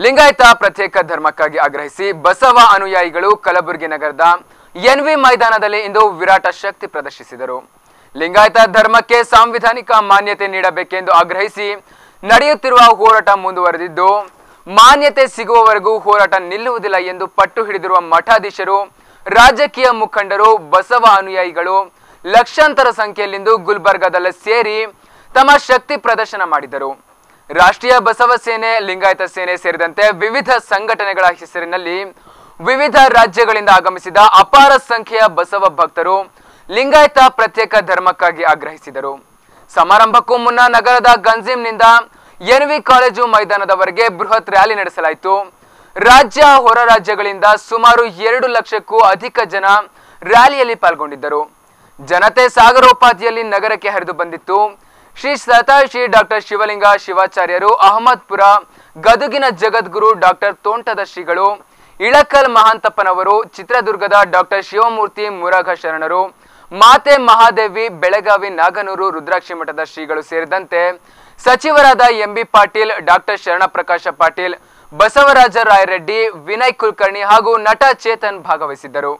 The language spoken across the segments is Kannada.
ಲಿಂಗಾಯತ ಪ್ರತ್ಯೇಕ ಧರ್ಮಕ್ಕಾಗಿ ಆಗ್ರಹಿಸಿ ಬಸವ ಅನುಯಾಯಿಗಳು ಕಲಬುರಗಿ ನಗರದ ಎನ್ವಿ ಮೈದಾನದಲ್ಲಿ ಇಂದು ವಿರಾಟ ಶಕ್ತಿ ಪ್ರದರ್ಶಿಸಿದರು ಲಿಂಗಾಯತ ಧರ್ಮಕ್ಕೆ ಸಾಂವಿಧಾನಿಕ ಮಾನ್ಯತೆ ನೀಡಬೇಕೆಂದು ಆಗ್ರಹಿಸಿ ನಡೆಯುತ್ತಿರುವ ಹೋರಾಟ ಮುಂದುವರೆದಿದ್ದು ಮಾನ್ಯತೆ ಸಿಗುವವರೆಗೂ ಹೋರಾಟ ನಿಲ್ಲುವುದಿಲ್ಲ ಎಂದು ಪಟ್ಟು ಹಿಡಿದಿರುವ ಮಠಾಧೀಶರು ರಾಜಕೀಯ ಮುಖಂಡರು ಬಸವ ಅನುಯಾಯಿಗಳು ಲಕ್ಷಾಂತರ ಸಂಖ್ಯೆಯಲ್ಲಿಂದು ಗುಲ್ಬರ್ಗಾದಲ್ಲಿ ಸೇರಿ ತಮ್ಮ ಶಕ್ತಿ ಪ್ರದರ್ಶನ ಮಾಡಿದರು ರಾಷ್ಟ್ರೀಯ ಬಸವ ಸೇನೆ ಲಿಂಗಾಯತ ಸೇನೆ ಸೇರಿದಂತೆ ವಿವಿಧ ಸಂಘಟನೆಗಳ ಹೆಸರಿನಲ್ಲಿ ವಿವಿಧ ರಾಜ್ಯಗಳಿಂದ ಆಗಮಿಸಿದ ಅಪಾರ ಸಂಖ್ಯೆಯ ಬಸವ ಭಕ್ತರು ಲಿಂಗಾಯತ ಪ್ರತ್ಯೇಕ ಧರ್ಮಕ್ಕಾಗಿ ಆಗ್ರಹಿಸಿದರು ಸಮಾರಂಭಕ್ಕೂ ಮುನ್ನ ನಗರದ ಗಂಜಿಂನಿಂದ ಎನ್ವಿ ಕಾಲೇಜು ಮೈದಾನದವರೆಗೆ ಬೃಹತ್ ರ್ಯಾಲಿ ನಡೆಸಲಾಯಿತು ರಾಜ್ಯ ಹೊರ ರಾಜ್ಯಗಳಿಂದ ಸುಮಾರು ಎರಡು ಲಕ್ಷಕ್ಕೂ ಅಧಿಕ ಜನ ರ್ಯಾಲಿಯಲ್ಲಿ ಪಾಲ್ಗೊಂಡಿದ್ದರು ಜನತೆ ಸಾಗರೋಪಾದಿಯಲ್ಲಿ ನಗರಕ್ಕೆ ಹರಿದು ಬಂದಿತ್ತು ಶ್ರೀ ಸತಾಯ್ ಶ್ರೀ ಡಾಕ್ಟರ್ ಶಿವಲಿಂಗ ಶಿವಾಚಾರ್ಯರು ಅಹಮದ್ಪುರ ಗದುಗಿನ ಜಗದ್ಗುರು ಡಾಕ್ಟರ್ ತೋಂಟದ ಶ್ರೀಗಳು ಇಳಕಲ್ ಮಹಾಂತಪ್ಪನವರು ಚಿತ್ರದುರ್ಗದ ಡಾಕ್ಟರ್ ಶಿವಮೂರ್ತಿ ಮುರಘ ಶರಣರು ಮಾತೆ ಮಹಾದೇವಿ ಬೆಳಗಾವಿ ನಾಗನೂರು ರುದ್ರಾಕ್ಷಿ ಮಠದ ಶ್ರೀಗಳು ಸೇರಿದಂತೆ ಸಚಿವರಾದ ಎಂಬಿ ಪಾಟೀಲ್ ಡಾಕ್ಟರ್ ಶರಣಪ್ರಕಾಶ ಪಾಟೀಲ್ ಬಸವರಾಜ ರಾಯರೆಡ್ಡಿ ವಿನಯ್ ಕುಲಕರ್ಣಿ ಹಾಗೂ ನಟ ಚೇತನ್ ಭಾಗವಹಿಸಿದ್ದರು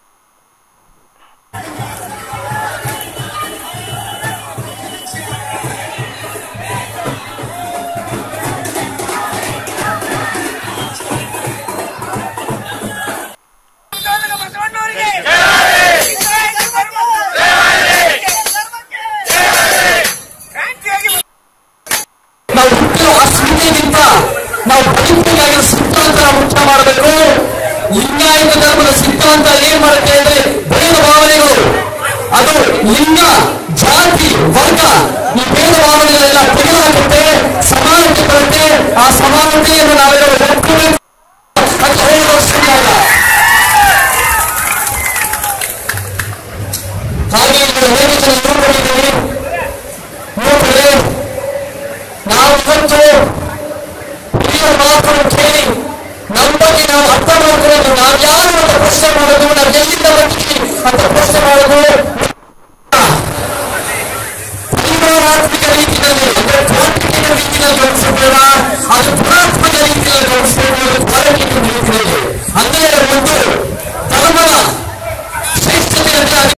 ಬಸವಣ್ಣವರಿಗೆ ಕ್ರಾಂತಿಯಾಗಿ ನಾವು ಹುಟ್ಟಿರೋ ಆ ಸ್ಮೃತಿಗಿಂತ ನಾವು ಬದುಕಬೇಕಾಗಿರೋ ಸಿದ್ಧಾಂತ ಮುಖ್ಯ ಮಾಡಬೇಕು ಲಿಂಗಾಯತ ಧರ್ಮದ ಸಿದ್ಧಾಂತ ಏನ್ ಮಾಡುತ್ತೆ ಅಂದ್ರೆ ಭೇದ ಭಾವನೆಗಳು ಅದು ಲಿಂಗ ಜಾತಿ ವರ್ಗ ಈ ಭೇದ ಭಾವನೆಗಳೆಲ್ಲ ತೆಗೆದುಹಾಕುತ್ತೆ ಸಮಾನತೆ ಬರುತ್ತೆ ಆ ಸಮಾನತೆಯನ್ನು ನಾವೆಲ್ಲರೂ